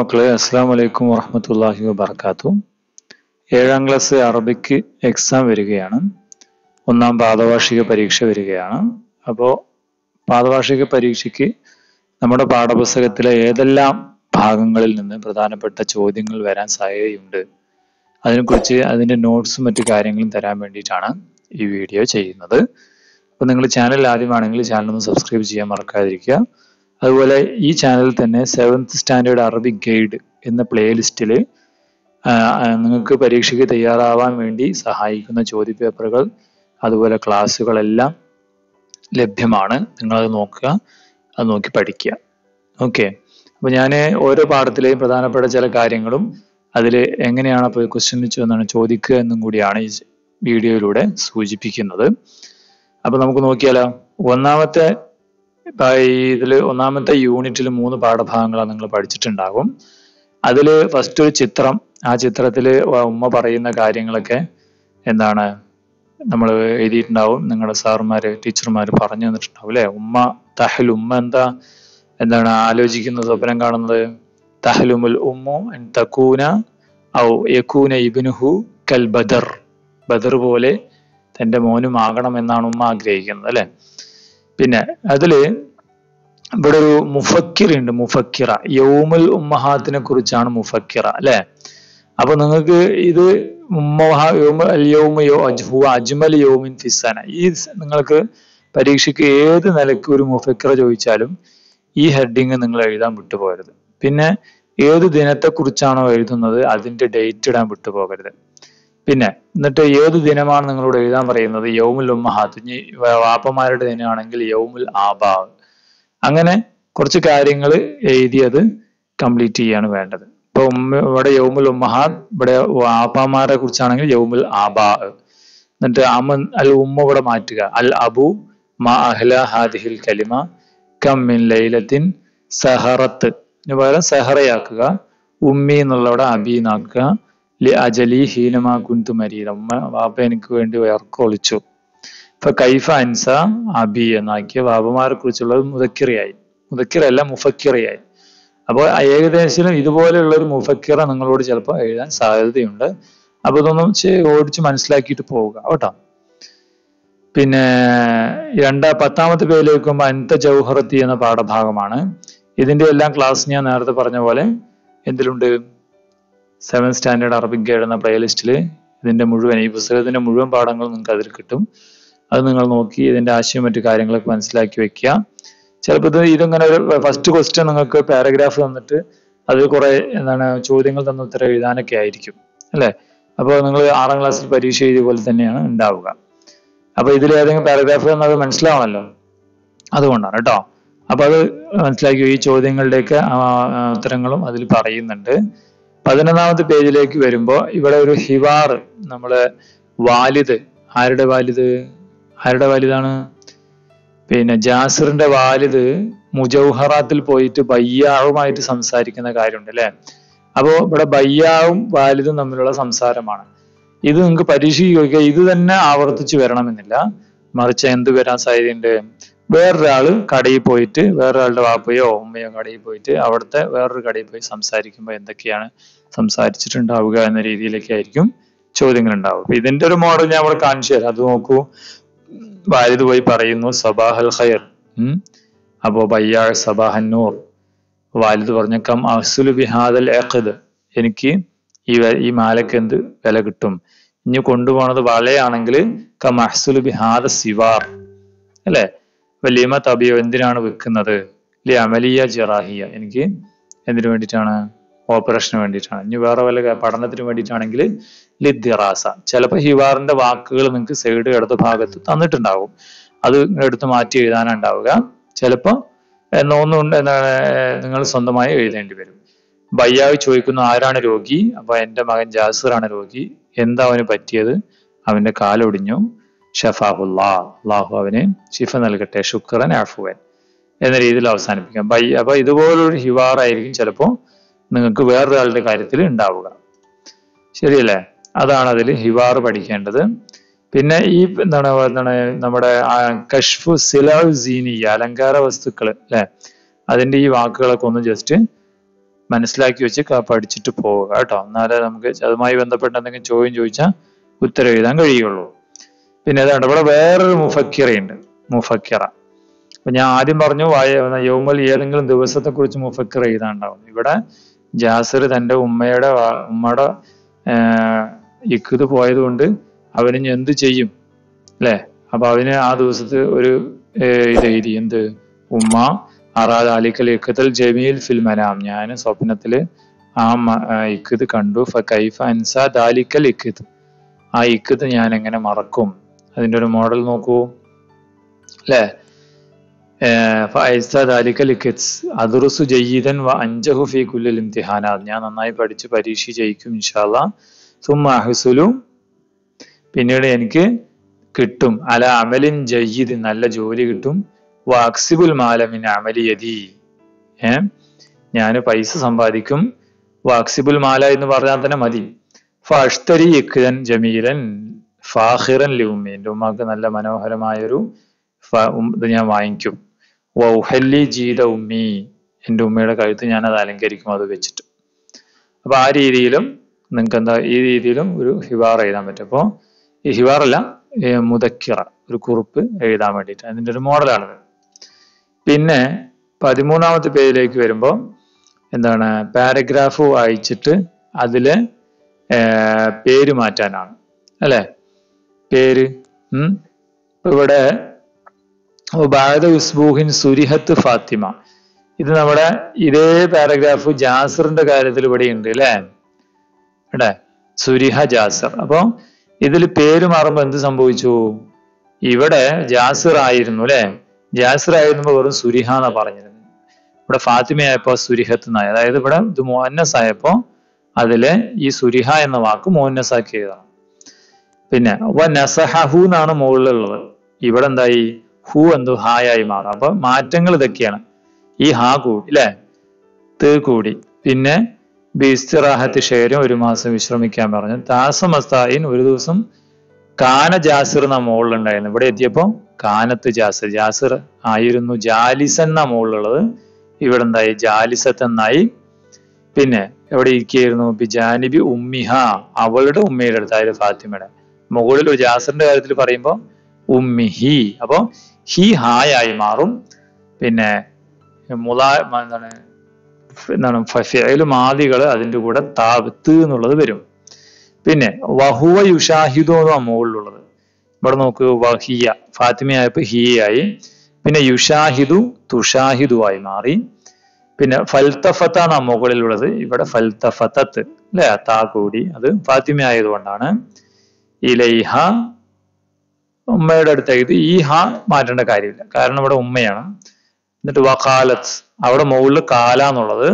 മക്കളെ അസ്സാം വലൈക്കും വറഹമത്തല്ലാഹി വബർക്കാത്തു ഏഴാം ക്ലാസ് അറബിക്ക് എക്സാം വരികയാണ് ഒന്നാം പാദവാർഷിക പരീക്ഷ വരികയാണ് അപ്പോൾ പാദവാർഷിക പരീക്ഷയ്ക്ക് നമ്മുടെ പാഠപുസ്തകത്തിലെ ഏതെല്ലാം ഭാഗങ്ങളിൽ നിന്ന് പ്രധാനപ്പെട്ട ചോദ്യങ്ങൾ വരാൻ സാധ്യതയുണ്ട് അതിനെക്കുറിച്ച് അതിൻ്റെ നോട്ട്സും മറ്റു കാര്യങ്ങളും തരാൻ വേണ്ടിയിട്ടാണ് ഈ വീഡിയോ ചെയ്യുന്നത് അപ്പോൾ നിങ്ങൾ ചാനൽ ആദ്യമാണെങ്കിൽ ചാനൽ ഒന്ന് സബ്സ്ക്രൈബ് ചെയ്യാൻ മറക്കാതിരിക്കുക അതുപോലെ ഈ ചാനലിൽ തന്നെ സെവൻത്ത് സ്റ്റാൻഡേർഡ് അറബിക് ഗൈഡ് എന്ന പ്ലേലിസ്റ്റിൽ നിങ്ങൾക്ക് പരീക്ഷയ്ക്ക് തയ്യാറാവാൻ വേണ്ടി സഹായിക്കുന്ന ചോദ്യപേപ്പറുകൾ അതുപോലെ ക്ലാസ്സുകളെല്ലാം ലഭ്യമാണ് നിങ്ങളത് നോക്കുക അത് നോക്കി പഠിക്കുക ഓക്കെ അപ്പോൾ ഞാൻ ഓരോ പാഠത്തിലെയും പ്രധാനപ്പെട്ട ചില കാര്യങ്ങളും അതിൽ എങ്ങനെയാണ് അപ്പോൾ ക്വസ്റ്റ്യൻ എന്നാണ് ചോദിക്കുക എന്നും കൂടിയാണ് ഈ വീഡിയോയിലൂടെ സൂചിപ്പിക്കുന്നത് അപ്പോൾ നമുക്ക് നോക്കിയാലോ ഒന്നാമത്തെ ഈ ഇതിൽ ഒന്നാമത്തെ യൂണിറ്റിൽ മൂന്ന് പാഠഭാഗങ്ങളാണ് നിങ്ങൾ പഠിച്ചിട്ടുണ്ടാകും അതിൽ ഫസ്റ്റ് ഒരു ചിത്രം ആ ചിത്രത്തിൽ ഉമ്മ പറയുന്ന കാര്യങ്ങളൊക്കെ എന്താണ് നമ്മൾ എഴുതിയിട്ടുണ്ടാവും നിങ്ങളുടെ സാറുമാര് ടീച്ചർമാർ പറഞ്ഞു തന്നിട്ടുണ്ടാവും അല്ലെ ഉമ്മ തഹൽ ഉമ്മ എന്താ എന്താണ് ആലോചിക്കുന്ന സ്വപ്നം കാണുന്നത് തഹലുമുൽ ഉമ്മു തക്കൂന ഔ യക്കൂന ഇബിനുഹു കൽ ബദർ ബദർ പോലെ തന്റെ മോനും ആകണം എന്നാണ് ഉമ്മ ആഗ്രഹിക്കുന്നത് അല്ലെ പിന്നെ അതില് ഇവിടെ ഒരു മുഫക്കിർ ഉണ്ട് മുഫക്കിറ യൗമുൽ ഉമ്മഹാത്തിനെ കുറിച്ചാണ് മുഫക്കിറ അല്ലെ അപ്പൊ നിങ്ങൾക്ക് ഇത് അജ്മൽ യൗമിൻ ഫിസാന ഈ നിങ്ങൾക്ക് പരീക്ഷയ്ക്ക് ഏത് നിലയ്ക്ക് ഒരു മുഫക്കിറ ചോദിച്ചാലും ഈ ഹെഡിങ് നിങ്ങൾ എഴുതാൻ വിട്ടുപോകരുത് പിന്നെ ഏത് ദിനത്തെ കുറിച്ചാണോ എഴുതുന്നത് അതിന്റെ ഡേറ്റ് ഇടാൻ വിട്ടുപോകരുത് പിന്നെ എന്നിട്ട് ഏത് ദിനമാണ് നിങ്ങളോട് എഴുതാൻ പറയുന്നത് യൗമുൽ ഉമ്മഹാത്ത് ഇനി വാപ്പമാരുടെ ദിനമാണെങ്കിൽ യൗമുൽ ആബാവ് അങ്ങനെ കുറച്ച് കാര്യങ്ങൾ എഴുതിയത് കംപ്ലീറ്റ് ചെയ്യാണ് വേണ്ടത് ഇപ്പൊ ഉമ്മ ഇവിടെ യൗമുൽ ഉമ്മഹാദ് ഇവിടെ വാപ്പമാരെ കുറിച്ചാണെങ്കിൽ യൗമുൽ ആബാ എന്നിട്ട് അമൻ അൽ ഉമ്മ ഇവിടെ മാറ്റുക അൽ അബു മാ അഹ്ല ഹാദിഹിൽ കലിമ കം മിൻ ലൈലത്തിൻ സഹറത്ത് പകരം സഹറയാക്കുക ഉമ്മി എന്നുള്ളവിടെ അബീനാക്കുക ലി അജലി ഹീനമാ കുന്തു മരീത ഉമ്മ വാപ്പ എനിക്ക് വേണ്ടി ഉയർക്കൊളിച്ചു ഇപ്പൊ കൈഫ അൻസ അബി എന്നാക്കിയ വാപ്പമാരെ കുറിച്ചുള്ളത് മുതക്കിറയായി മുതക്കിറല്ല മുഫക്കിറയായി അപ്പോൾ ഏകദേശം ഇതുപോലെയുള്ള ഒരു മുഫക്കിറ നിങ്ങളോട് ചിലപ്പോൾ എഴുതാൻ സാധ്യതയുണ്ട് അപ്പൊ ഇതൊന്നും ഓടിച്ച് മനസ്സിലാക്കിയിട്ട് പോവുക കേട്ടോ പിന്നെ രണ്ടാ പത്താമത്തെ പേരിലേക്ക് വെക്കുമ്പോൾ അൻത ജൗഹറത്തി എന്ന പാഠഭാഗമാണ് ഇതിന്റെ എല്ലാം ക്ലാസ് ഞാൻ നേരത്തെ പറഞ്ഞ പോലെ എന്തിലുണ്ട് സെവൻ സ്റ്റാൻഡേർഡ് അറബിക് ഗൈഡ് എന്ന പ്ലേലിസ്റ്റിൽ ഇതിന്റെ മുഴുവൻ ഈ പുസ്തകത്തിന്റെ മുഴുവൻ പാഠങ്ങളും നിങ്ങൾക്ക് അതിൽ കിട്ടും അത് നിങ്ങൾ നോക്കി ഇതിന്റെ ആശയം മറ്റു കാര്യങ്ങളൊക്കെ മനസ്സിലാക്കി വെക്കുക ചിലപ്പോൾ ഇത് ഇതിങ്ങനെ ഒരു ഫസ്റ്റ് ക്വസ്റ്റ്യൻ നിങ്ങൾക്ക് പാരഗ്രാഫ് തന്നിട്ട് അതിൽ കുറെ എന്താണ് ചോദ്യങ്ങൾ തന്ന ഉത്തരം എഴുതാനൊക്കെ ആയിരിക്കും അല്ലേ അപ്പോൾ നിങ്ങൾ ആറാം ക്ലാസ്സിൽ പരീക്ഷ എഴുതിയ പോലെ തന്നെയാണ് ഉണ്ടാവുക അപ്പൊ ഇതിൽ ഏതെങ്കിലും പാരഗ്രാഫ് തന്നത് മനസ്സിലാവണമല്ലോ അതുകൊണ്ടാണ് കേട്ടോ അപ്പൊ അത് മനസ്സിലാക്കി ഈ ചോദ്യങ്ങളുടെയൊക്കെ ഉത്തരങ്ങളും അതിൽ പറയുന്നുണ്ട് പതിനൊന്നാമത്തെ പേജിലേക്ക് വരുമ്പോൾ ഇവിടെ ഒരു ഹിവാർ നമ്മളെ വാലിദ് ആരുടെ വാലിദ് ആരുടെ വാലിദാണ് പിന്നെ ജാസിറിന്റെ വാലിദ് മുജൗഹറാത്തിൽ പോയിട്ട് ബയ്യാവുമായിട്ട് സംസാരിക്കുന്ന കാര്യമുണ്ട് അല്ലെ അപ്പോ ഇവിടെ ബയ്യാവും വാലിദും തമ്മിലുള്ള സംസാരമാണ് ഇത് നിങ്ങൾക്ക് പരീക്ഷയ്ക്ക് ചോദിക്കുക ഇത് തന്നെ ആവർത്തിച്ച് വരണമെന്നില്ല മറിച്ച് എന്ത് വരാൻ സാധ്യതയുണ്ട് വേറൊരാള് കടയിൽ പോയിട്ട് വേറൊരാളുടെ വാപ്പയോ ഉമ്മയോ കടയിൽ പോയിട്ട് അവിടുത്തെ വേറൊരു കടയിൽ പോയി സംസാരിക്കുമ്പോൾ എന്തൊക്കെയാണ് സംസാരിച്ചിട്ടുണ്ടാവുക എന്ന രീതിയിലൊക്കെ ആയിരിക്കും ചോദ്യങ്ങൾ ഉണ്ടാവുക അപ്പൊ ഇതിന്റെ ഒരു മോഡൽ ഞാൻ അവിടെ കാണിച്ചു തരാം അത് നോക്കൂ വാലിദ് പോയി പറയുന്നു സബാഹൽ ഖൈർ ഉം അപ്പോ ബയ്യാ സബാഹന്നൂർ വാലിദ് പറഞ്ഞ കം അസുലു ബിഹാദൽ ഏഖദ് എനിക്ക് ഈ ഈ മാലക്ക് എന്ത് വില കിട്ടും ഇനി കൊണ്ടുപോണത് വളയാണെങ്കിൽ കം അഹ്സുലു ബിഹാദ സിവാർ അല്ലെ വലിയമ തബിയോ എന്തിനാണ് വെക്കുന്നത് ലി അമലിയ ജറാഹിയ എനിക്ക് എന്തിനു വേണ്ടിയിട്ടാണ് ഓപ്പറേഷന് വേണ്ടിയിട്ടാണ് ഇനി വേറെ വല്ല പഠനത്തിന് വേണ്ടിയിട്ടാണെങ്കിൽ ലിദ്ദിറാസ ചിലപ്പോൾ ഹിവാറിന്റെ വാക്കുകൾ നിങ്ങൾക്ക് സൈഡ് ഇടത് ഭാഗത്ത് തന്നിട്ടുണ്ടാവും അത് എടുത്ത് മാറ്റി എഴുതാനുണ്ടാവുക ചിലപ്പോൾ എന്നൊന്നും എന്താണ് നിങ്ങൾ സ്വന്തമായി എഴുതേണ്ടി വരും ബയ്യാവ് ചോദിക്കുന്നു ആരാണ് രോഗി അപ്പൊ എന്റെ മകൻ ജാസിറാണ് രോഗി എന്താ അവന് പറ്റിയത് അവന്റെ കാലൊടിഞ്ഞു ഷഫാഹുല്ലാ അള്ളാഹു അവന് ഷിഫ നൽകട്ടെ ശുക്രൻ ആഫുവൻ എന്ന രീതിയിൽ അവസാനിപ്പിക്കാം ബൈ അപ്പൊ ഇതുപോലൊരു ഹിവാറായിരിക്കും ചിലപ്പോൾ നിങ്ങൾക്ക് വേറൊരാളുടെ കാര്യത്തിൽ ഉണ്ടാവുക ശരിയല്ലേ അതാണ് അതിൽ ഹിവാർ പഠിക്കേണ്ടത് പിന്നെ ഈ എന്താണ് എന്താണ് നമ്മുടെ കഷ്ഫു സിലാവ് സീനി അലങ്കാര വസ്തുക്കൾ അല്ലെ അതിന്റെ ഈ വാക്കുകളൊക്കെ ഒന്ന് ജസ്റ്റ് മനസ്സിലാക്കി വെച്ച് ക- പഠിച്ചിട്ട് പോവുക കേട്ടോ എന്നാലേ നമുക്ക് അതുമായി ബന്ധപ്പെട്ട എന്തെങ്കിലും ചോദ്യം ചോദിച്ചാൽ ഉത്തരം എഴുതാൻ കഴിയുള്ളൂ പിന്നെ ഏതാണ്ട് ഇവിടെ വേറൊരു മുഫക്കിറയുണ്ട് മുഫക്കിറ അപ്പൊ ഞാൻ ആദ്യം പറഞ്ഞു വായ- യൗമൽ ഏതെങ്കിലും ദിവസത്തെ കുറിച്ച് മുഫക്കിർ എഴുതാണ്ടാവും ഇവിടെ ജാസിർ തന്റെ ഉമ്മയുടെ വാ- ഉമ്മയുടെ ആഹ് ഇക്കുത് പോയത് കൊണ്ട് അവന് ഇനി എന്ത് ചെയ്യും അല്ലെ അപ്പൊ അവന് ആ ദിവസത്തെ ഒരു ഏഹ് ഇത് എഴുതി എന്ത് ഉമ്മ അറാദ് അലിക്കൽ ഇക്കത്തൽ ജമീൽ ഫിൽ മനാം ഞാൻ സ്വപ്നത്തില് ആ മ- ആ ഇക്കത് കണ്ടു ഫ കൈഫ അൻസ ദാലിക്കൽ ഇക്കത്ത് ആ ഇക്കത്ത് ഞാൻ എങ്ങനെ മറക്കും അതിന്റെ ഒരു മോഡൽ നോക്കൂ അല്ലേ ഫൈസ ദാലിക്കൽ ഇക്കത്ത് അദുറുസു ജയ്യിദൻ വ അഞ്ചഹു ഫി കുല്ലിൽ ഇംതിഹാനാത് ഞാൻ നന്നായി പഠിച്ച് പരീക്ഷ ജയിക്കും ഇൻഷാല്ലാ സുമ്മ അഹ്സുലു പിന്നീട് എനിക്ക് കിട്ടും അല അമലിൻ ജയ്യിദ് നല്ല ജോലി കിട്ടും വ അക്സിബുൽ മാലമിൻ അമലി യദി ഏ ഞാൻ പൈസ സമ്പാദിക്കും വ അക്സിബുൽ മാല എന്ന് പറഞ്ഞാൽ തന്നെ മതി ഫഷ്തരി ഇഖ്തൻ ജമീലൻ ഫാഹിറൻ ലിഉമ്മി എൻ്റെ ഉമ്മാക്ക് നല്ല മനോഹരമായൊരു ഫ- ഉം ഇത് ഞാൻ വാങ്ങിക്കും വൗഹല്ലി ജീത ഉമ്മി എൻ്റെ ഉമ്മയുടെ കഴുത്ത് ഞാൻ അത് അലങ്കരിക്കും അത് വെച്ചിട്ട് അപ്പൊ ആ രീതിയിലും നിങ്ങൾക്ക് എന്താ ഈ രീതിയിലും ഒരു ഹിവാർ എഴുതാൻ പറ്റും അപ്പോൾ ഈ ഹിവാർ അല്ല ഏ, മുദക്കിറ ഒരു കുറിപ്പ് എഴുതാൻ വേണ്ടിയിട്ട് അതിന്റെ ഒരു മോഡലാണിത് പിന്നെ പതിമൂന്നാമത്തെ പേജിലേക്ക് വരുമ്പോൾ എന്താണ് പാരഗ്രാഫ് വായിച്ചിട്ട് അതില് ഏ, പേര് മാറ്റാനാണ് അല്ലെ പേര് ഉം ഇപ്പൊ ഇവിടെ ബാദ ഉസ്ബൂഹിൻ സുരിഹത്ത് ഫാത്തിമ ഇത് നമ്മുടെ ഇതേ പാരഗ്രാഫ് ജാസറിന്റെ കാര്യത്തിൽ ഇവിടെ ഉണ്ട് അല്ലേ ഇവിടെ സുരിഹ ജാസർ അപ്പൊ ഇതിൽ പേര് മാറുമ്പോ എന്ത് സംഭവിച്ചു ഇവിടെ ജാസിർ ആയിരുന്നു അല്ലെ ജാസിർ ആയിരുന്നപ്പോ വെറും സുരിഹ എന്നാ പറഞ്ഞിരുന്നത് ഇവിടെ ഫാത്തിമയായപ്പോ സുരിഹത്ത് എന്നായി അതായത് ഇവിടെ ഇത് മോഹന്നസ് ആയപ്പോ അതില് ഈ സുരിഹ എന്ന വാക്ക് മോഹന്നസ് ആക്കി എഴുതണം പിന്നെ വ നസഹു എന്നാണ് മുകളിലുള്ളത് ഇവിടെ എന്തായി ഹു എന്തു ഹായായി മാറും അപ്പൊ മാറ്റങ്ങൾ ഇതൊക്കെയാണ് ഈ ഹാ കൂടി അല്ലെ ത് കൂടി പിന്നെ ബിസ്തിറാഹത്ത് ഷെയരും ഒരു മാസം വിശ്രമിക്കാൻ പറഞ്ഞു താസമസ്തായിൻ ഒരു ദിവസം കാന ജാസിർ എന്ന മുകളിലുണ്ടായിരുന്നു ഇവിടെ എത്തിയപ്പോ കാനത്ത് ജാസിർ ജാസിർ ആയിരുന്നു ജാലിസൻ എന്ന മുകളിലുള്ളത് ഇവിടെ എന്തായി ജാലിസത്ത് എന്നായി പിന്നെ എവിടെ ഇരിക്കുകയായിരുന്നു ബിജാനിബി ഉമ്മിഹ അവളുടെ ഉമ്മയുടെ അടുത്ത് അതായത് ഫാത്തിമയുടെ മുകളിൽ ഒരു ജാസിറിന്റെ കാര്യത്തിൽ പറയുമ്പോൾ ഉമ്മിഹി അപ്പൊ ഹി ഹായായി മാറും പിന്നെ മുലാ എന്താണ് എന്താണ് ഫിഅല് മാദികൾ അതിന്റെ കൂടെ താവത്ത് എന്നുള്ളത് വരും പിന്നെ വഹുവ യുഷാഹിദു എന്നാണ് മുകളിലുള്ളത് ഇവിടെ നോക്ക് വഹിയ ഫാത്തിമയായപ്പോ ഹിയായി പിന്നെ യുഷാഹിദു തുഷാഹിദു ആയി മാറി പിന്നെ ഫൽത്തഫത്ത എന്നാ മുകളിലുള്ളത് ഇവിടെ ഫൽത്തഫത്തത്ത് അല്ലെ താ കൂടി അത് ഫാത്തിമ ആയതുകൊണ്ടാണ് ഇലൈഹ ഉമ്മയുടെ അടുത്തേക്ക് ഇത് ഈ ഹ മാറ്റേണ്ട കാര്യമില്ല കാരണം ഇവിടെ ഉമ്മയാണ് എന്നിട്ട് വക്കാലത്ത് അവിടെ മുകളിൽ കാല എന്നുള്ളത്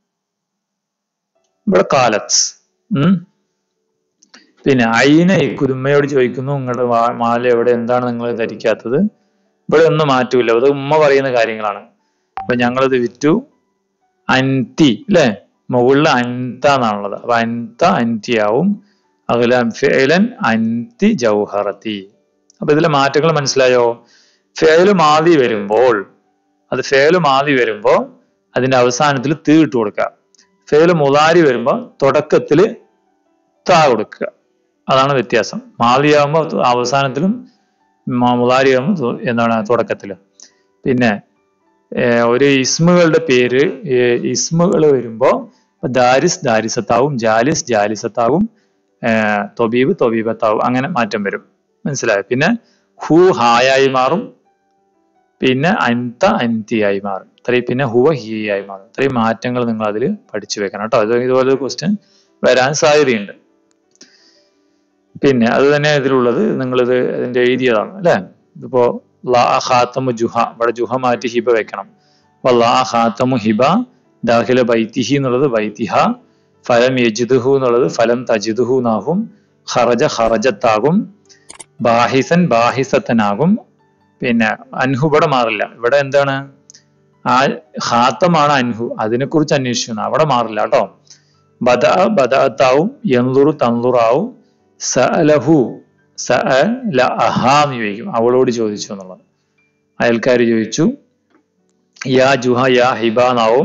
ഇവിടെ കാലത്ത് ഉം പിന്നെ അയിന കുരുമ്മയോട് ചോദിക്കുന്നു നിങ്ങളുടെ വാ- മാല എവിടെ എന്താണ് നിങ്ങൾ ധരിക്കാത്തത് ഇവിടെ ഒന്നും മാറ്റൂല അത് ഉമ്മ പറയുന്ന കാര്യങ്ങളാണ് അപ്പൊ ഞങ്ങളിത് വിറ്റു അൻതി അല്ലെ മുകളിൽ അൻത എന്നാണുള്ളത് അപ്പൊ അൻത അൻതിയാവും അകലം ഫേലൻ അൻതി ജൗഹറത്തി അപ്പൊ ഇതിലെ മാറ്റങ്ങൾ മനസ്സിലായോ ഫേല് മാതി വരുമ്പോൾ അത് ഫേല് മാതി വരുമ്പോൾ അതിന്റെ അവസാനത്തിൽ തീ ഇട്ട് കൊടുക്കുക ഫേല് മുതാരി വരുമ്പോൾ തുടക്കത്തില് താ കൊടുക്കുക അതാണ് വ്യത്യാസം മാതിയാകുമ്പോൾ അവസാനത്തിലും മ- മുതാരിയാകുമ്പോൾ എന്താണ് തുടക്കത്തിലും പിന്നെ ഏർ ഒരു ഇസ്മുകളുടെ പേര് ഇസ്മുകൾ വരുമ്പോൾ ദാരിസ് ദാരിസത്താവും ജാലിസ് ജാലിസത്താവും ഏർ തൊബീബ് തൊബീബത്താവും അങ്ങനെ മാറ്റം വരും മനസ്സിലായോ പിന്നെ ഹു ഹായായി മാറും പിന്നെ അൻത അൻതിയായി മാറും ഇത്രയും പിന്നെ ഹുവ ഹിയായി മാറും ഇത്രയും മാറ്റങ്ങൾ നിങ്ങൾ അതിൽ പഠിച്ചു വെക്കണം കേട്ടോ അത് ഇതുപോലെ ക്വസ്റ്റ്യൻ വരാൻ സാധ്യതയുണ്ട് പിന്നെ അത് തന്നെ ഇതിലുള്ളത് നിങ്ങളിത് ഇതിന്റെ എഴുതിയതാണ് അല്ലെ ഇതിപ്പോ ലാ ഖാത്തമു ജുഹ ഇവിടെ ജുഹ മാറ്റി ഹിബ വെക്കണം അപ്പൊ ലാ ഖാത്തമു ഹിബ ദാഖില ബൈത്തിഹി എന്നുള്ളത് ബൈത്തിഹ ഫലം യജിദുഹു എന്നുള്ളത് ഫലം തജിദുഹു എന്നാകും ഖറജ ഖറജത്താകും ബാഹിസൻ ബാഹിസത്തനാകും പിന്നെ അൻഹു ഇവിടെ മാറില്ല ഇവിടെ എന്താണ് ആ ഹാത്തമാണ് അൻഹു അതിനെ കുറിച്ച് അന്വേഷിക്കുന്നു അവിടെ മാറില്ല കേട്ടോ ബദ ബദാത്താവും യന്തുറു തന്തുറാവും സഅലഹു സഅല അഹാന്ന് ചോദിക്കും അവളോട് ചോദിച്ചു എന്നുള്ളത് അയൽക്കാർ ചോദിച്ചു യാ ജുഹ യാ ഹിബ എന്നാവും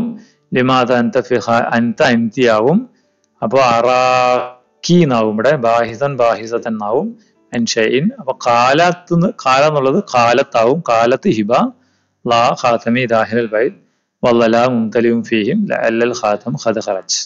ലിമാത അൻത ഫിഹ അൻത അൻതിയാവും അപ്പോൾ അറാക്കി എന്നാവും ഇവിടെ ബാഹിസൻ ബാഹിസത്തൻ എന്നാവും അൻഷയിൻ അപ്പൊ കാലത്ത് കാല എന്നുള്ളത് കാലത്താവും കാലത്ത് ഹിബ ലാ ഖാത്തമി ദാഹിൽ ബൈ വല്ലല മുംതലിയും ഫീഹിം ലഅല്ലൽ ഖാത്തം ഖദ ഖറജ്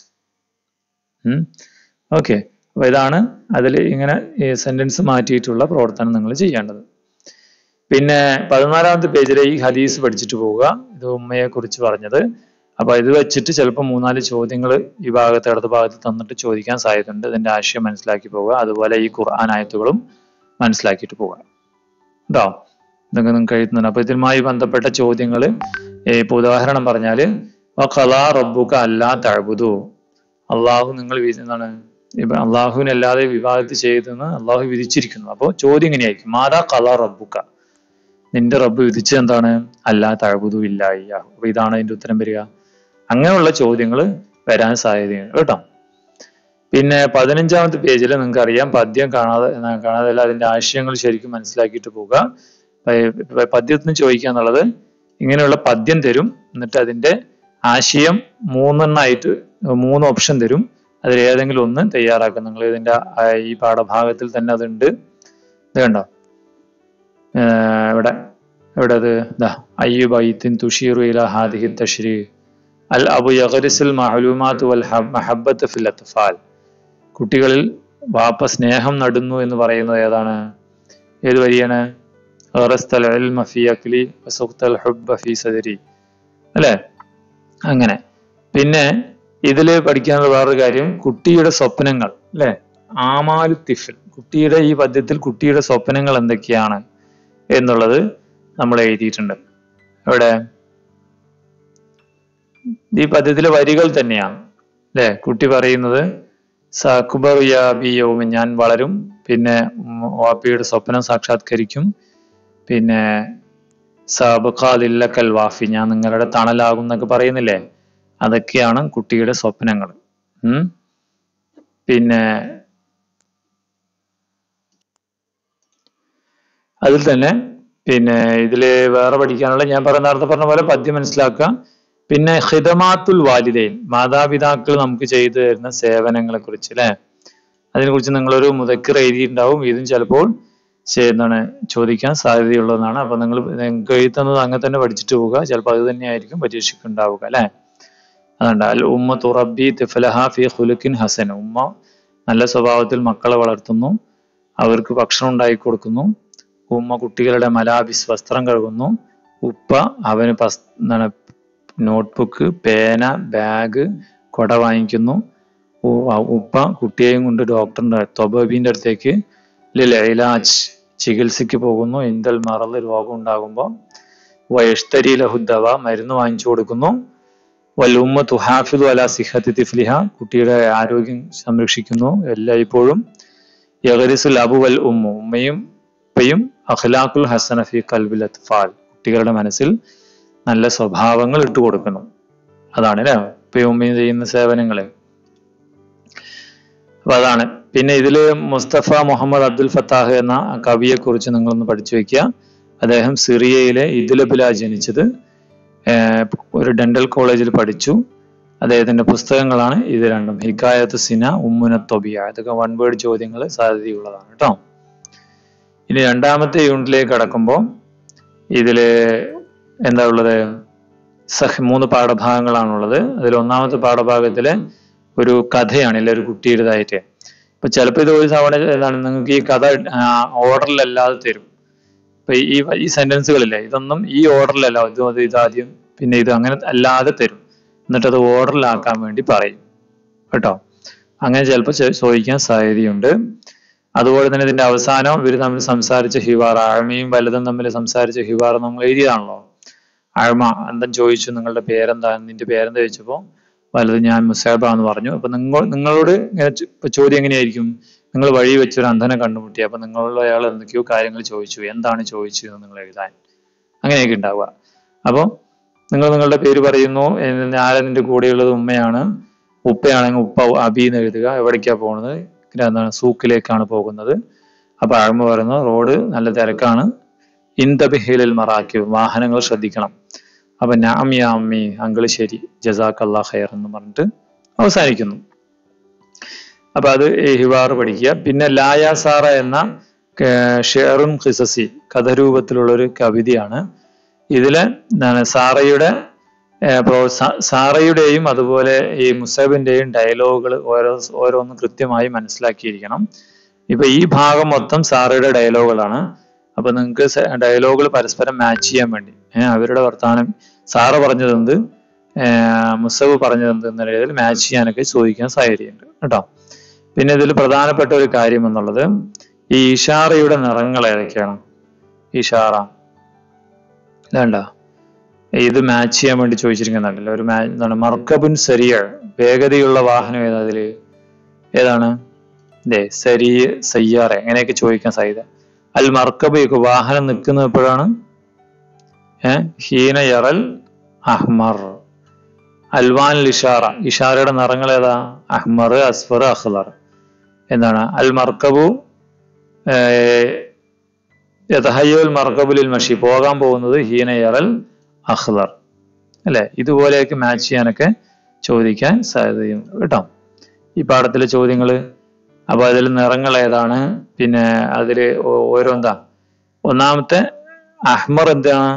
ഓക്കെ അപ്പൊ ഇതാണ് അതിൽ ഇങ്ങനെ ഈ സെന്റൻസ് മാറ്റിയിട്ടുള്ള പ്രവർത്തനം നിങ്ങൾ ചെയ്യേണ്ടത് പിന്നെ പതിനാലാമത്തെ പേജിലെ ഈ ഹദീസ് പഠിച്ചിട്ട് പോവുക ഇത് ഉമ്മയെ കുറിച്ച് പറഞ്ഞത് അപ്പൊ ഇത് വെച്ചിട്ട് ചിലപ്പോൾ മൂന്നാല് ചോദ്യങ്ങൾ ഈ ഭാഗത്ത് ഇടത് ഭാഗത്ത് തന്നിട്ട് ചോദിക്കാൻ സാധ്യതയുണ്ട് ഇതിന്റെ ആശയം മനസ്സിലാക്കി പോവുക അതുപോലെ ഈ ഖുർആൻ ആയത്തുകളും മനസ്സിലാക്കിയിട്ട് പോവുക കേട്ടോ ഇതൊക്കെ നിങ്ങൾക്ക് എഴുതുന്നുണ്ട് അപ്പൊ ഇതുമായി ബന്ധപ്പെട്ട ചോദ്യങ്ങൾ ഇപ്പൊ ഉദാഹരണം പറഞ്ഞാല് ഖലാ റബ്ബുക അല്ലാ തഅബുദു അള്ളാഹു നിങ്ങൾ വി- എന്താണ് ഇപ്പൊ അള്ളാഹുവിനല്ലാതെ വിവാദത്ത് ചെയ്തെന്ന് അള്ളാഹു വിധിച്ചിരിക്കുന്നു അപ്പോൾ ചോദ്യം ഇങ്ങനെയായിരിക്കും മാതാ ഖലാ റബ്ബുക നിന്റെ റബ്ബ് വിധിച്ചത് എന്താണ് അല്ലാ തഴബുദു ഇല്ലായ്യ അപ്പൊ ഇതാണ് അതിന്റെ ഉത്തരം വരിക അങ്ങനെയുള്ള ചോദ്യങ്ങൾ വരാൻ സാധ്യതയുണ്ട് കേട്ടോ പിന്നെ പതിനഞ്ചാമത്തെ പേജിൽ നിങ്ങൾക്ക് അറിയാം പദ്യം കാണാതെ കാണാതെ അല്ല അതിന്റെ ആശയങ്ങൾ ശരിക്കും മനസ്സിലാക്കിയിട്ട് പോവുക പ- പദ്യത്തിന് ചോദിക്കുക എന്നുള്ളത് ഇങ്ങനെയുള്ള പദ്യം തരും എന്നിട്ട് അതിന്റെ ആശയം മൂന്നെണ്ണായിട്ട് മൂന്ന് ഓപ്ഷൻ തരും അതിൽ ഏതെങ്കിലും ഒന്ന് തയ്യാറാക്കുക നിങ്ങൾ ഇതിന്റെ ആ, ഈ പാഠഭാഗത്തിൽ തന്നെ അതുണ്ട് ഇത് കണ്ടോ ഏർ ഇവിടെ ഇവിടെ അത് ദാ അയ്യു ബൈത്തിൻ തുഷീറു ഇല ഹാദിഹി തഷ്രീ അൽ അബു യഗരിസുൽ മഹലൂമാത്ത് വൽ ഹ- മഹബ്ബത്ത് ഫിൽ അത്ഫാൽ കുട്ടികളിൽ വാപ്പ സ്നേഹം നടുന്നു എന്ന് പറയുന്നത് ഏതാണ് ഏത് വരിയാണ് ഗറസ്തൽ ഇൽമ ഫീ അക്ലി വസുഖ്തൽ ഹുബ്ബ ഫീ സദരി അല്ലേ അങ്ങനെ പിന്നെ ഇതില് പഠിക്കാനുള്ള വേറൊരു കാര്യം കുട്ടിയുടെ സ്വപ്നങ്ങൾ അല്ലെ ആമാലു തിഫിൽ കുട്ടിയുടെ ഈ പദ്യത്തിൽ കുട്ടിയുടെ സ്വപ്നങ്ങൾ എന്തൊക്കെയാണ് എന്നുള്ളത് നമ്മൾ എഴുതിയിട്ടുണ്ട് ഇവിടെ ഈ പദ്യത്തിലെ വരികൾ തന്നെയാണ് അല്ലെ കുട്ടി പറയുന്നത് സക്കുബർ യാ ബി യൗമി ഞാൻ വളരും പിന്നെ ഉം വാപ്പിയുടെ സ്വപ്നം സാക്ഷാത്കരിക്കും പിന്നെ സബഖാലില്ലക്കൽ വാഫി ഞാൻ നിങ്ങളുടെ തണലാകും എന്നൊക്കെ പറയുന്നില്ലേ അതൊക്കെയാണ് കുട്ടിയുടെ സ്വപ്നങ്ങൾ ഉം പിന്നെ അതിൽ തന്നെ പിന്നെ ഇതില് വേറെ പഠിക്കാനുള്ള ഞാൻ പറഞ്ഞ നേരത്തെ പറഞ്ഞ പോലെ പദ്യം മനസ്സിലാക്കുക പിന്നെ ഹിദമാത്തുൽ വാലിദൈൻ മാതാപിതാക്കൾ നമുക്ക് ചെയ്തു തരുന്ന സേവനങ്ങളെ കുറിച്ച് അല്ലെ അതിനെ കുറിച്ച് നിങ്ങളൊരു മുതക്കർ എഴുതിയിട്ടുണ്ടാവും ഇതും ചിലപ്പോൾ ചെ- എന്താണ് ചോദിക്കാൻ സാധ്യതയുള്ളതാണ് അപ്പൊ നിങ്ങൾ നിങ്ങൾക്ക് എഴുതുന്നത് അങ്ങനെ തന്നെ പഠിച്ചിട്ട് പോവുക ചിലപ്പോൾ അത് തന്നെയായിരിക്കും പരീക്ഷയ്ക്ക് ഉണ്ടാവുക അല്ലെ അതുകൊണ്ട് അൽ ഉമ്മ തുറബി തിഫലഹ ഫി ഖുലുക്കിൻ ഹസൻ ഉമ്മ നല്ല സ്വഭാവത്തിൽ മക്കളെ വളർത്തുന്നു അവർക്ക് ഭക്ഷണം ഉണ്ടാക്കി കൊടുക്കുന്നു ഉമ്മ കുട്ടികളുടെ മലാബിസ് വസ്ത്രം കഴുകുന്നു ഉപ്പ അവന് പസ് എന്താണ് നോട്ട്ബുക്ക് പേന ബാഗ് കൊട വാങ്ങിക്കുന്നു ഉ- ആ ഉപ്പ കുട്ടിയെയും കൊണ്ട് ഡോക്ടറിന്റെ തൊബീന്റെ അടുത്തേക്ക് ലിൽ ഇലാജ് ചികിത്സയ്ക്ക് പോകുന്നു ഇന്ദൽ മറല് രോഗം ഉണ്ടാകുമ്പോൾ വയഷ്തരി ലഹുദവ മരുന്ന് വാങ്ങിച്ചു കൊടുക്കുന്നു വല്ലുമ്മ തുഹാഫിദു അല സിഹത്തി തിഫ്ലിഹ കുട്ടിയുടെ ആരോഗ്യം സംരക്ഷിക്കുന്നു എല്ലായ്പ്പോഴും യഗരിസുൽ അബു വൽ ഉമ്മു ഉമ്മയും ഉപ്പയും അഖ്ലാഖുൽ ഹസന ഫി കൽബിൽ അത്ഫാൽ കുട്ടികളുടെ മനസ്സിൽ നല്ല സ്വഭാവങ്ങൾ ഇട്ട് കൊടുക്കുന്നു അതാണ് അല്ലെ ഉപ്പയും ഉമ്മയും ചെയ്യുന്ന സേവനങ്ങള് അപ്പൊ അതാണ് പിന്നെ ഇതില് മുസ്തഫ മുഹമ്മദ് അബ്ദുൽ ഫത്താഹ് എന്ന കവിയെ കുറിച്ച് നിങ്ങളൊന്ന് പഠിച്ചു വെക്കുക അദ്ദേഹം സിറിയയിലെ ഇദുലബില ജനിച്ചത് ഏർ ഒരു ഡെന്റൽ കോളേജിൽ പഠിച്ചു അദ്ദേഹത്തിന്റെ പുസ്തകങ്ങളാണ് ഇത് രണ്ടും ഹിക്കായത്ത് സിന ഉമ്മുന തൊബിയ ഇതൊക്കെ വൺ വേർഡ് ചോദ്യങ്ങൾ സാധ്യതയുള്ളതാണ് കേട്ടോ ഇനി രണ്ടാമത്തെ യൂണിറ്റിലേക്ക് കടക്കുമ്പോൾ ഇതില് എന്താ ഉള്ളത് സഹ് മൂന്ന് പാഠഭാഗങ്ങളാണുള്ളത് അതിൽ ഒന്നാമത്തെ പാഠഭാഗത്തില് ഒരു കഥയാണ് ഇല്ല ഒരു കുട്ടിയുടേതായിട്ട് ഇപ്പൊ ചിലപ്പോൾ ഇത് ഒരു തവണ എന്താണ് നിങ്ങൾക്ക് ഈ കഥ ഓർഡറിലല്ലാതെ തരും ഇപ്പൊ ഈ ഈ സെന്റൻസുകളില്ലേ ഇതൊന്നും ഈ ഓർഡറിലല്ല ഇത് അത് ഇതാദ്യം പിന്നെ ഇത് അങ്ങനെ അല്ലാതെ തരും എന്നിട്ട് അത് ഓർഡറിലാക്കാൻ വേണ്ടി പറയും കേട്ടോ അങ്ങനെ ചിലപ്പോൾ ചോദിക്കാൻ സാധ്യതയുണ്ട് അതുപോലെ തന്നെ ഇതിന്റെ അവസാനം ഇവർ തമ്മിൽ സംസാരിച്ച ഹിവാർ ആഴ്മയും വലുതും തമ്മിൽ സംസാരിച്ച ഹിവാർ നമ്മൾ എഴുതിയതാണല്ലോ ആഴ്മ എന്താ ചോദിച്ചു നിങ്ങളുടെ പേരെന്താ നിന്റെ പേരെന്താ ചോദിച്ചപ്പോ വലുത് ഞാൻ മുസാബ എന്ന് പറഞ്ഞു അപ്പൊ നിങ്ങൾ നിങ്ങളോട് ഇങ്ങനെ ചോ- ഇപ്പൊ ചോദ്യം എങ്ങനെയായിരിക്കും നിങ്ങൾ വഴി വെച്ച് ഒരു അന്ധനെ കണ്ടുമുട്ടി അപ്പൊ നിങ്ങളോട് അയാൾ എന്തൊക്കെയോ കാര്യങ്ങൾ ചോദിച്ചു എന്താണ് ചോദിച്ചു എന്ന് നിങ്ങൾ എഴുതാൻ അങ്ങനെയൊക്കെ ഉണ്ടാവുക അപ്പോൾ നിങ്ങൾ നിങ്ങളുടെ പേര് പറയുന്നു എന്ന് ആരാ നിന്റെ കൂടെയുള്ളത് ഉമ്മയാണ് ഉപ്പയാണെങ്കിൽ ഉപ്പ അബി എന്ന് എഴുതുക എവിടേക്കാ പോകുന്നത് പിന്നെ എന്താണ് സൂക്കിലേക്കാണ് പോകുന്നത് അപ്പൊ ആഴ്മ പറയുന്നു റോഡ് നല്ല തിരക്കാണ് ഇന്തബിഹിലിൽ മറാക്കി വാഹനങ്ങൾ ശ്രദ്ധിക്കണം അപ്പൊ നാം യാ അമ്മി അങ്കിള് ശരി ജസാഖ് അല്ലാ ഖൈർ എന്ന് പറഞ്ഞിട്ട് അവസാനിക്കുന്നു അപ്പൊ അത് ഹിവാർ പഠിക്കുക പിന്നെ ലായ സാറ എന്ന ഷെയറുൻ ഖിസസി കഥരൂപത്തിലുള്ള ഒരു കവിതയാണ് ഇതില് എന്താണ് സാറയുടെ ഏർ പ്രോ- സാറയുടെയും അതുപോലെ ഈ മുസബിന്റെയും ഡയലോഗുകൾ ഓരോ ഓരോന്നും കൃത്യമായി മനസ്സിലാക്കിയിരിക്കണം ഇപ്പൊ ഈ ഭാഗം മൊത്തം സാറയുടെ ഡയലോഗുകളാണ് അപ്പൊ നിങ്ങൾക്ക് ഡയലോഗുകൾ പരസ്പരം മാച്ച് ചെയ്യാൻ വേണ്ടി ഏഹ് അവരുടെ വർത്തമാനം സാറ് പറഞ്ഞതെന്ത് ഏർ മുസബ് പറഞ്ഞതെന്ത് എന്ന രീതിയിൽ മാച്ച് ചെയ്യാനൊക്കെ ചോദിക്കാൻ സാധ്യതയുണ്ട് കേട്ടോ പിന്നെ ഇതിൽ പ്രധാനപ്പെട്ട ഒരു കാര്യം എന്നുള്ളത് ഈ ഇഷാറയുടെ നിറങ്ങൾ ഏതൊക്കെയാണ് ഇഷാറ വേണ്ട ഇത് മാച്ച് ചെയ്യാൻ വേണ്ടി ചോദിച്ചിരിക്കുന്നുണ്ടല്ലോ ഒരു മാ എന്താണ് മർക്കബുൻ സരിയ വേഗതയുള്ള വാഹനം ഏതാ അതില് ഏതാണ് ഇതേ സരി സയ്യാറ എങ്ങനെയൊക്കെ ചോദിക്കാൻ സാധ്യത അൽ മർക്കബ് വാഹനം നിൽക്കുന്നത് എപ്പോഴാണ് ഏ ഹീന യറൽ അഹ്മർ അൽവാൻ ഇഷാറ ഇഷാറയുടെ നിറങ്ങൾ ഏതാ അഹ്മർ അസ്ഫർ അഖ്ലർ എന്താണ് അൽ മർക്കബു യതഹയ്യുൽ മർക്കബുലിൽ മഷി പോകാൻ പോകുന്നത് ഹീന യറൽ അഖ്ലർ അല്ലെ ഇതുപോലെയൊക്കെ മാച്ച് ചെയ്യാനൊക്കെ ചോദിക്കാൻ സാധ്യതയുണ്ട് കേട്ടോ ഈ പാഠത്തിലെ ചോദ്യങ്ങള് അപ്പൊ അതിൽ നിറങ്ങൾ ഏതാണ് പിന്നെ അതില് ഓ- ഓരോ എന്താ ഒന്നാമത്തെ അഹ്മർ എന്താണ്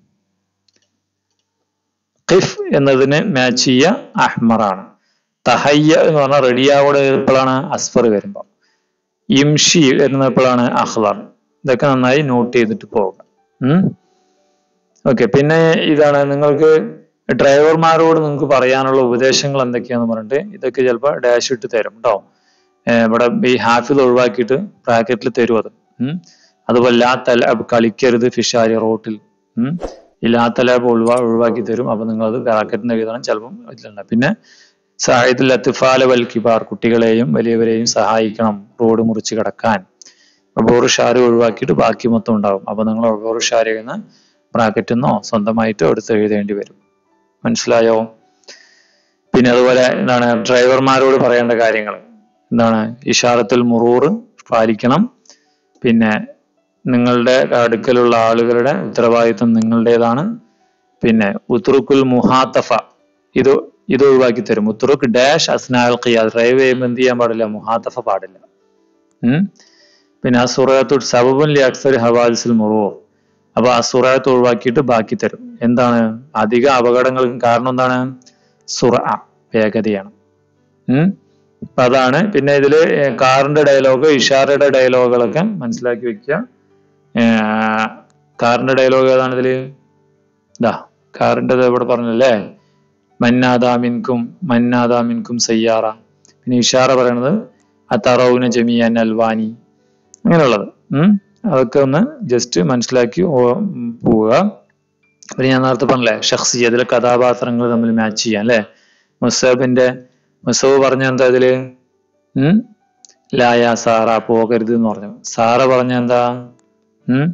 ഖിഫ് എന്നതിന് മാച്ച് ചെയ്യുക അഹ്മറാണ് തഹയ്യ എന്ന് പറഞ്ഞാൽ റെഡിയാവോടെ എപ്പോഴാണ് അസ്ഫർ വരുമ്പോ ഇംഷി വരുന്നത് എപ്പോഴാണ് അഹ്ലർ ഇതൊക്കെ നന്നായി നോട്ട് ചെയ്തിട്ട് പോവുക ഉം ഓക്കെ പിന്നെ ഇതാണ് നിങ്ങൾക്ക് ഡ്രൈവർമാരോട് നിങ്ങൾക്ക് പറയാനുള്ള ഉപദേശങ്ങൾ എന്തൊക്കെയാന്ന് പറഞ്ഞിട്ട് ഇതൊക്കെ ചിലപ്പോൾ ഡാഷ് ഇട്ട് തരും കേട്ടോ ഇവിടെ ഈ ഹാഫിൽ ഒഴിവാക്കിയിട്ട് ബ്രാക്കറ്റിൽ തരും അത് ഉം. അതുപോലെ ലാ തല കളിക്കരുത് ഫിഷാരി റോട്ടിൽ ഉം. ഈ ലാ തലാബ് ഒഴിവാ ഒഴിവാക്കി തരും അപ്പൊ നിങ്ങൾ അത് ബ്രാക്കറ്റിന് എഴുതണം ചിലപ്പം ഇതിലുണ്ട് പിന്നെ സാഹിദ് ലത്തിഫാല വൽ കിബാർ കുട്ടികളെയും വലിയവരെയും സഹായിക്കണം റോഡ് മുറിച്ച് കിടക്കാൻ ബോറ് ഷാര് ഒഴിവാക്കിയിട്ട് ബാക്കി മൊത്തം ഉണ്ടാവും അപ്പൊ നിങ്ങൾ ബോറ് ഷാര് എഴുതുന്ന ബ്രാക്കറ്റിൽ നിന്നോ സ്വന്തമായിട്ടോ എടുത്ത് എഴുതേണ്ടി വരും മനസ്സിലായോ പിന്നെ അതുപോലെ എന്താണ് ഡ്രൈവർമാരോട് പറയേണ്ട കാര്യങ്ങൾ എന്താണ് ഇഷാറത്തിൽ മുറൂറ് പാലിക്കണം പിന്നെ നിങ്ങളുടെ അടുക്കലുള്ള ആളുകളുടെ ഉത്തരവാദിത്വം നിങ്ങളുടേതാണ് പിന്നെ ഉത്തുറുക്കുൽ മുഹാത്തഫ ഇത് ഇത് ഒഴിവാക്കി തരും ഉത്തുറുക്ക് ഡാഷ് അസ്നാൽ ഖിയാദ് ഡ്രൈവ് ചെയ്യുമ്പോൾ എന്ത് ചെയ്യാൻ പാടില്ല മുഹാത്തഫ പാടില്ല ഉം പിന്നെ ആ സുറയത്തു സബബുൻ ലി അക്സർ ഹവാൽസിൽ മുറുവോ അപ്പൊ ആ സുറയത്ത് ഒഴിവാക്കിയിട്ട് ബാക്കി തരും എന്താണ് അധിക അപകടങ്ങൾക്ക് കാരണം എന്താണ് സുറ വേഗതയാണ് ഉം അപ്പൊ അതാണ് പിന്നെ ഇതില് ഏർ കാറിന്റെ ഡയലോഗ് ഇഷാറയുടെ ഡയലോഗുകളൊക്കെ മനസ്സിലാക്കി വെക്കുക ഏർ കാറിന്റെ ഡയലോഗ് ഏതാണ് ഇതില് ഇതാ കാറിന്റെ ഇവിടെ പറഞ്ഞല്ലേ മന്നാദാമിൻകും മന്നാദാമിൻകും സയ്യാറ പിന്നെ ഇഷാറ പറയണത് അത്തറൌന ജമിയൻ അൽവാനി അങ്ങനെയുള്ളത് ഉം അതൊക്കെ ഒന്ന് ജസ്റ്റ് മനസ്സിലാക്കി ഓ- ഉം പോവുക പിന്നെ ഞാൻ നേരത്തെ പറഞ്ഞല്ലേ ഷഖ്സി അതിലെ കഥാപാത്രങ്ങൾ തമ്മിൽ മാച്ച് ചെയ്യാൻ അല്ലെ മുസബിന്റെ മുസബ് പറഞ്ഞ എന്താ ഇതില് ഉം ലായ സാറ പോകരുത് എന്ന് പറഞ്ഞു സാറ പറഞ്ഞ എന്താ ഉം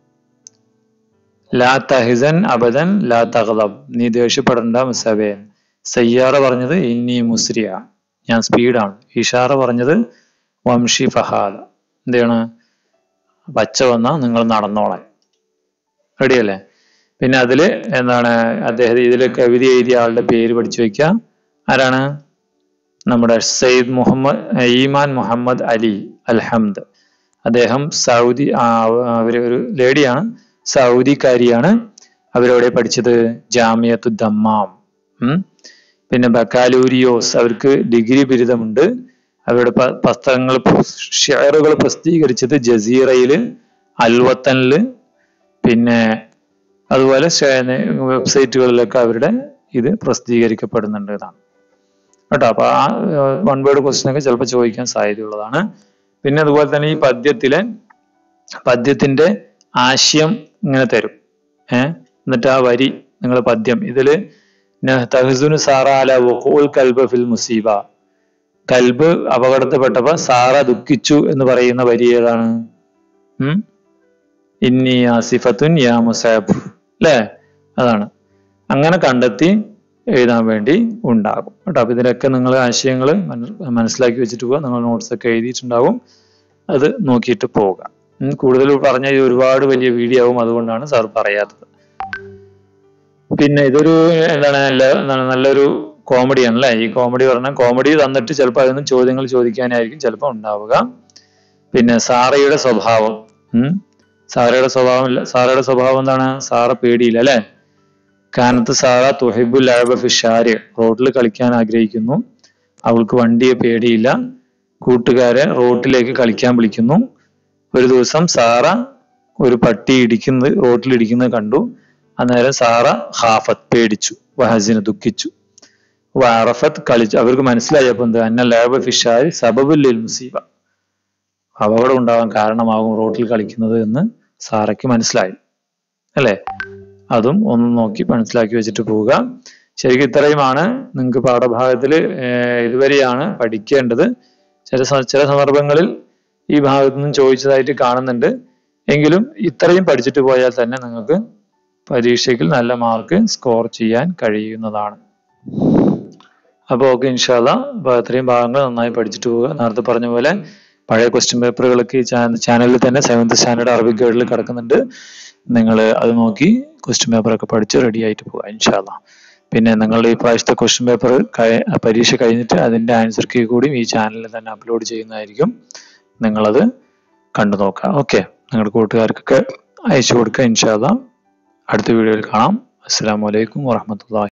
ലാ തഹിസൻ അബദൻ ലാ തഹദബ് നീ ദേഷ്യപ്പെടണ്ട മുസബേ സയ്യാറ പറഞ്ഞത് ഇന്നി മുസ്രിയ ഞാൻ സ്പീഡാണ് ഇഷാറ പറഞ്ഞത് വംഷി ഫഹാദ എന്താണ് പച്ച വന്ന നിങ്ങൾ നടന്നോളാൻ റെഡിയല്ലേ പിന്നെ അതില് എന്താണ് അദ്ദേഹം ഇതിൽ കവിത എഴുതിയ ആളുടെ പേര് പഠിച്ചു വെക്കുക ആരാണ് നമ്മുടെ സയ്യിദ് മുഹമ്മദ് ഈമാൻ മുഹമ്മദ് അലി അൽഹംദ് അദ്ദേഹം സൗദി ആ, അവര് ഒരു ലേഡിയാണ് സൗദിക്കാരിയാണ് അവരെവിടെ പഠിച്ചത് ജാമിയത്തു ദമ്മാം ഉം. പിന്നെ ബക്കാലൂരിയോസ് അവർക്ക് ഡിഗ്രി ബിരുദമുണ്ട് അവരുടെ പ- പുസ്തകങ്ങൾ ഷെയറുകൾ പ്രസിദ്ധീകരിച്ചത് ജസീറയില് അൽവത്തനില് പിന്നെ അതുപോലെ വെബ്സൈറ്റുകളിലൊക്കെ അവരുടെ ഇത് പ്രസിദ്ധീകരിക്കപ്പെടുന്നുണ്ട് എന്നാണ് കേട്ടോ അപ്പൊ ആ വൺ വേർഡ് ക്വസ്റ്റ്യൻ ഒക്കെ ചിലപ്പോൾ ചോദിക്കാൻ സാധ്യതയുള്ളതാണ് പിന്നെ അതുപോലെ തന്നെ ഈ പദ്യത്തിലെ പദ്യത്തിന്റെ ആശയം ഇങ്ങനെ തരും ഏഹ് എന്നിട്ട് ആ വരി നിങ്ങൾ പദ്യം ഇതില് തഹസുനു സാറ അല വഖൂൽ കൽബ ഫിൽ മുസീബ കൽബ് അപകടത്തിൽപ്പെട്ടപ്പോ സാറ ദുഃഖിച്ചു എന്ന് പറയുന്ന വരി ഏതാണ് ഉം ഇന്നി ആസിഫത്തുൻ യാ മുസാബ് അല്ലേ അതാണ് അങ്ങനെ കണ്ടെത്തി എഴുതാൻ വേണ്ടി ഉണ്ടാകും കേട്ടോ അപ്പൊ ഇതിലൊക്കെ നിങ്ങൾ ആശയങ്ങൾ മനസ്സിലാക്കി വെച്ചിട്ട് പോവുക നിങ്ങൾ നോട്ട്സ് ഒക്കെ എഴുതിയിട്ടുണ്ടാവും അത് നോക്കിയിട്ട് പോവുക ഉം, കൂടുതൽ പറഞ്ഞ ഇത് ഒരുപാട് വലിയ വീഡിയോ ആവും അതുകൊണ്ടാണ് സാർ പറയാത്തത് പിന്നെ ഇതൊരു എന്താണ് നല്ല എന്താണ് നല്ലൊരു കോമഡിയാണ് അല്ലേ ഈ കോമഡി പറഞ്ഞാൽ കോമഡി തന്നിട്ട് ചിലപ്പോൾ അതിൽ നിന്ന് ചോദ്യങ്ങൾ ചോദിക്കാനായിരിക്കും ചിലപ്പോൾ ഉണ്ടാവുക പിന്നെ സാറയുടെ സ്വഭാവം ഉം. സാറയുടെ സ്വഭാവം ഇല്ല സാറയുടെ സ്വഭാവം എന്താണ് സാറ പേടിയില്ല അല്ലെ കാനത്ത് സാറ തുഹിബുൽ ലഅബ ഫിഷാരി റോഡിൽ കളിക്കാൻ ആഗ്രഹിക്കുന്നു അവൾക്ക് വണ്ടിയെ പേടിയില്ല കൂട്ടുകാരെ റോട്ടിലേക്ക് കളിക്കാൻ വിളിക്കുന്നു ഒരു ദിവസം സാറ ഒരു പട്ടി ഇടിക്കുന്നത് റോട്ടിൽ ഇടിക്കുന്നത് കണ്ടു അന്നേരം സാറ ഹാഫത്ത് പേടിച്ചു വഹസിന് ദുഃഖിച്ചു വാറഫത്ത് കളിച്ചു അവർക്ക് മനസ്സിലായി അപ്പൊ എന്ത് അന്ന ലാബ ഫിഷാരി സബബുല്ലിൽ മുസീബ അപകടം ഉണ്ടാവാൻ കാരണമാകും റോട്ടിൽ കളിക്കുന്നത് എന്ന് സാറയ്ക്ക് മനസ്സിലായി അല്ലേ അതും ഒന്ന് നോക്കി മനസ്സിലാക്കി വെച്ചിട്ട് പോവുക ശരിക്കും ഇത്രയുമാണ് നിങ്ങൾക്ക് പാഠഭാഗത്തിൽ ഇതുവരെയാണ് പഠിക്കേണ്ടത് ചില സ- ചില സന്ദർഭങ്ങളിൽ ഈ ഭാഗത്തു നിന്നും ചോദിച്ചതായിട്ട് കാണുന്നുണ്ട് എങ്കിലും ഇത്രയും പഠിച്ചിട്ട് പോയാൽ തന്നെ നിങ്ങൾക്ക് പരീക്ഷയ്ക്ക് നല്ല മാർക്ക് സ്കോർ ചെയ്യാൻ കഴിയുന്നതാണ് അപ്പോൾ ഓക്കെ ഇൻഷാല്ല അപ്പോൾ ഇത്രയും ഭാഗങ്ങൾ നന്നായി പഠിച്ചിട്ട് പോവുക നേരത്തെ പറഞ്ഞ പോലെ പഴയ ക്വസ്റ്റ്യൻ പേപ്പറുകളൊക്കെ ഈ ചാനലിൽ തന്നെ സെവൻത് സ്റ്റാൻഡേർഡ് അറബിക് ഗൈഡിൽ കിടക്കുന്നുണ്ട് നിങ്ങൾ അത് നോക്കി ക്വസ്റ്റ്യൻ പേപ്പറൊക്കെ പഠിച്ച് റെഡി ആയിട്ട് പോവുക ഇൻഷാല്ല പിന്നെ നിങ്ങളുടെ ഈ പ്രാവശ്യത്തെ ക്വസ്റ്റ്യൻ പേപ്പർ പരീക്ഷ കഴിഞ്ഞിട്ട് അതിൻ്റെ ആൻസർ കീ കൂടിയും ഈ ചാനലിൽ തന്നെ അപ്ലോഡ് ചെയ്യുന്നതായിരിക്കും നിങ്ങളത് കണ്ടു നോക്കുക ഓക്കെ നിങ്ങളുടെ കൂട്ടുകാർക്കൊക്കെ അയച്ചു കൊടുക്കുക ഇൻഷാല്ല അടുത്ത വീഡിയോയിൽ കാണാം അസ്സാം വലൈക്കും വാഹമത്തല്ലാ